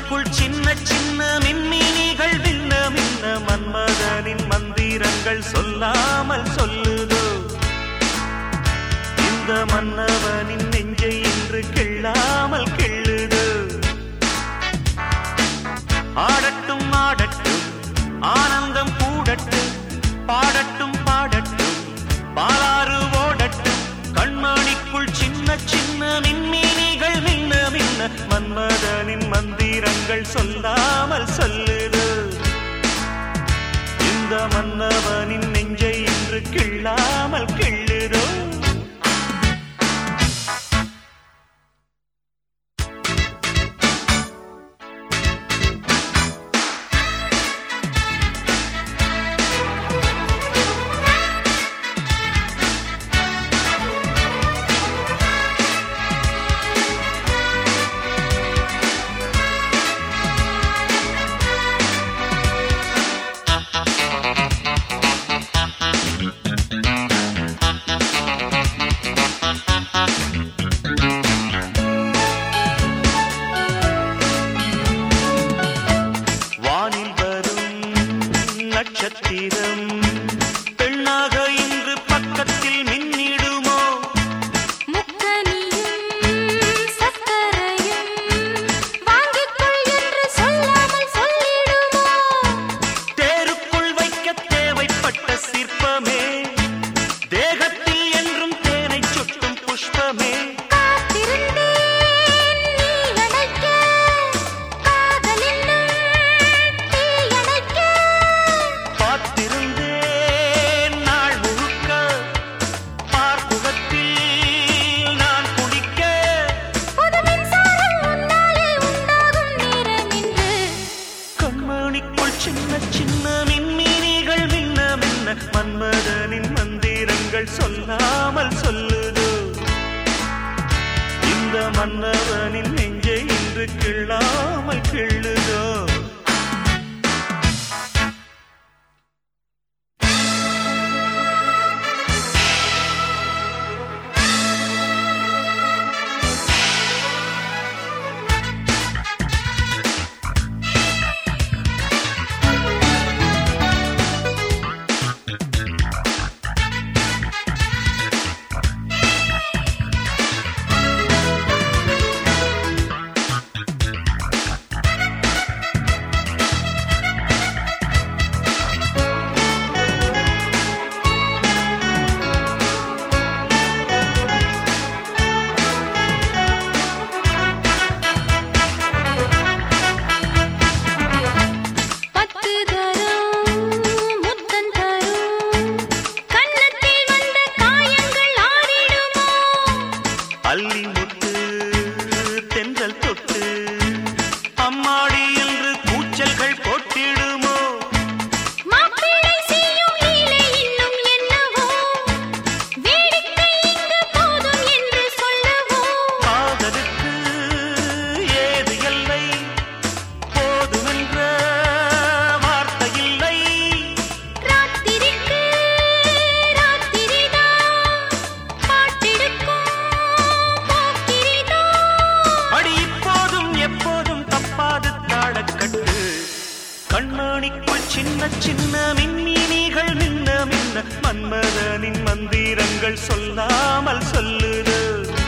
கண்மணிக்குள் சின்ன சின்ன மின்மினிகள் மின்ன மின்ன மன்மதனின் மந்திரங்கள் சொல்லாமல் சொல்லுதோ இந்த மன்னவனின் நெஞ்சை இன்று கிள்ளாமல் கிள்ளுதோ ஆடட்டும் ஆடட்டும் ஆனந்தம் கூடட்டும் பாடட்டும் பாடட்டும் பாலாறு ஓடட்டும் கண்மணிக்குள் சின்ன சின்ன மின்மினிகள் மின்ன மின்ன மன்மதனின் மந்திரங்கள் சொல்லாமல் சொல்லுது இந்த மன்னவனின் நெஞ்சை இன்று கிள்ளாமல் கிள்ளுதோ வானில் வரும் நட்சத்திரம் பெண்ணாக இன்று பக்கத்தில் மின்னிடுமோ முக்கனியும் சக்கரையும் வாங்கிக்கொள் என்று சொல்லாமல் சொல்லிடுமோ தேருக்குள் வைக்க தேவைப்பட்ட சிற்பமே தேகத்தில் என்றும் தேனை சுட்டும் புஷ்பமே காத்திருந்தேன் நீ அழைக்க காதலின்னும் தீயணைக்க பார்த்திருந்தேன் நாள் முழுக்க பார்க்குவத்தில் நான் குடிக்க புது மின்சாரம் உன்னாலே உண்டாகும் நேரம் இன்று கண்மணிக்குள் சின்ன சின்ன மின்மினிகள் மின்ன மின்ன மன்மதனின் மந்திரங்கள் சொல்லாமல் சொல்லுதோ இந்த மன்னவனின் நெஞ்சை இன்று கிள்ளாமல் கிள்ளுதோ பத்து தரும் முத்தம் தரும் கன்னத்தில் வந்த காயங்கள் ஆறிடுமோ அள்ளி முட்டு தென்றல் தொட்டு அம்மாடி என்று கூச்சல்கள் போட்டிடுமோ மாப்பிள்ளை செய்யும் லீலை இன்னும் என்னவோ வேடிக்கை இங்கு போதும் என்று சொல்லவோ காதலுக்கு ஏது எல்லை போதுமென்ற வார்த்தை இல்லை ராத்திரிக்கு ராத்திரிதான் பாட்டெடுக்கும் போக்கிரிதான் அடி இப்போதும் எப்போதும் தப்பாது தாழக்கட்டு கண்மணிக்குள் சின்ன சின்ன மின்மினிகள் மின்ன மின்ன மன்மதனின் மந்திரங்கள் சொல்லாமல் சொல்லுது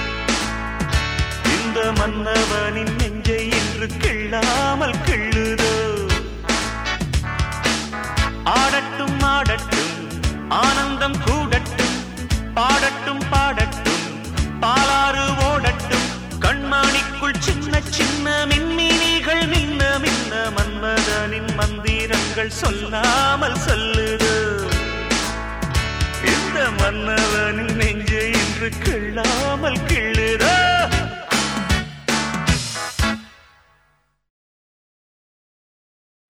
இந்த மன்னவனின் நெஞ்சை இன்று கிள்ளாமல் கிள்ளுதோ ஆடட்டும் ஆடட்டும் ஆனந்தம் கூடட்டும் பாடட்டும் பாடட்டும் பாலாறு ஓடட்டும் கண்மணிக்குள் சின்ன சின்ன மின்மினிகள் மின்ன மின்ன மன்மதனின் மந்திரங்கள் சொல்லாமல் சொல்லுது இந்த மன்னவனின் நெஞ்சை இன்று கிள்ளாமல் கிள்ளுதோ